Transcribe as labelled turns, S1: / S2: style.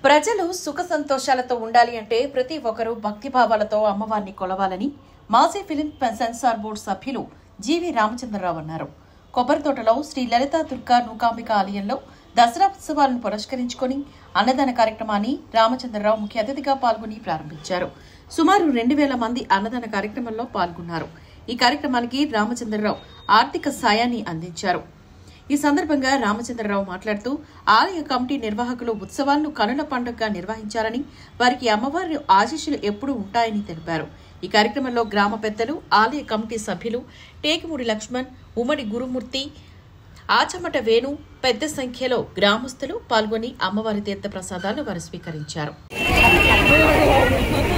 S1: ప్రజలు సుఖ సంతోషాలతో ఉండాలి అంటే ప్రతి ఒక్కరూ భక్తిభావాలతో అమ్మవారిని కొలవాలని మాజీ ఫిలిం సెన్సార్ బోర్డు సభ్యులు జీవి రామచంద్రరావు అన్నారు కొబ్బరితోటలో శ్రీ లలిత దుర్గా నూకాంబిక ఆలయంలో దసరా ఉత్సవాలను పురస్కరించుకొని అన్నదాన కార్యక్రమాన్ని రామచంద్రరావు ముఖ్య అతిథిగా పాల్గొని ప్రారంభించారు సుమారు రెండు వేల మంది అన్నదాన కార్యక్రమంలో పాల్గొన్నారు ఈ కార్యక్రమానికి రామచంద్రరావు ఆర్థిక సాయాన్ని అందించారు ఈ సందర్భంగా రామచంద్రరావు మాట్లాడుతూ ఆలయ కమిటీ నిర్వాహకులు ఉత్సవాలను కనుల పండుగగా నిర్వహించాలని వారికి అమ్మవారి ఆశీస్సులు ఎప్పుడూ ఉంటాయని తెలిపారు ఈ కార్యక్రమంలో గ్రామ పెద్దలు ఆలయ కమిటీ సభ్యులు టేకిమూడి లక్ష్మణ్ ఉమ్మడి గురుమూర్తి ఆచమట వేణు పెద్ద సంఖ్యలో గ్రామస్తులు పాల్గొని అమ్మవారి తీర్థ ప్రసాదాలను వారు స్వీకరించారు